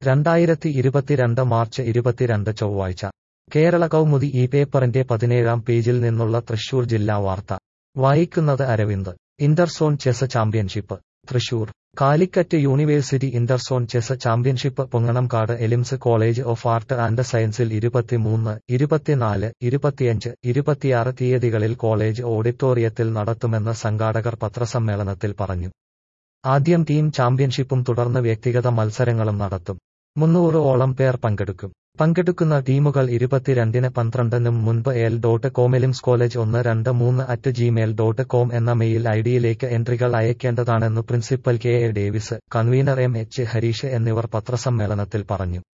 രണ്ടായിരത്തി ഇരുപത്തിരണ്ട് മാർച്ച് ഇരുപത്തിരണ്ട് ചൊവ്വാഴ്ച കേരള കൗമുദി ഈ പേപ്പറിന്റെ പതിനേഴാം പേജിൽ നിന്നുള്ള തൃശൂർ ജില്ലാ വാർത്ത വായിക്കുന്നത് Aravind interzone chess championship Thrissur Calicut university interzone chess championship Ponganamkad Elims college of art and സയൻസിൽ ഇരുപത്തിമൂന്ന് ഇരുപത്തിനാല് ഇരുപത്തിയഞ്ച് ഇരുപത്തിയാറ് തീയതികളിൽ കോളേജ് ഓഡിറ്റോറിയത്തിൽ നടത്തുമെന്ന് സംഘാടകർ പത്രസമ്മേളനത്തിൽ പറഞ്ഞു ആദ്യം ടീം ചാമ്പ്യൻഷിപ്പും തുടർന്ന് വ്യക്തിഗത മത്സരങ്ങളും നടത്തും മുന്നൂറ് ഓളം പേർ പങ്കെടുക്കും പങ്കെടുക്കുന്ന ടീമുകൾ ഇരുപത്തിരണ്ടിന് പന്ത്രണ്ടിനും മുൻപ് എൽ ഡോട്ട് കോമിലിംസ് കോളേജ് ഒന്ന് രണ്ട് മൂന്ന് അറ്റ് ജിമെയിൽ ഡോട്ട് കോം എന്ന മെയിൽ ഐഡിയിലേക്ക് എൻട്രികൾ അയക്കേണ്ടതാണെന്ന് principal K A Davis convener M H Harish എന്നിവർ പത്രസമ്മേളനത്തിൽ പറഞ്ഞു